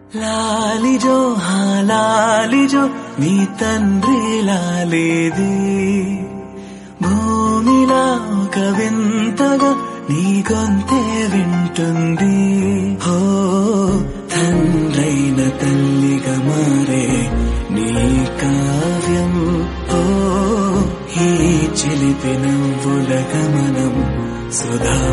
లాలిజో హా లాలిజో నీ తండ్రి లాలేది భూమిలా ఒక వింతగా నీ గొంతే వింటుంది హో తండ్రైన తల్లిగా మారే నీ కావ్యం ఓ ఈ చిలిపి నవ్వుల గమనం సుధా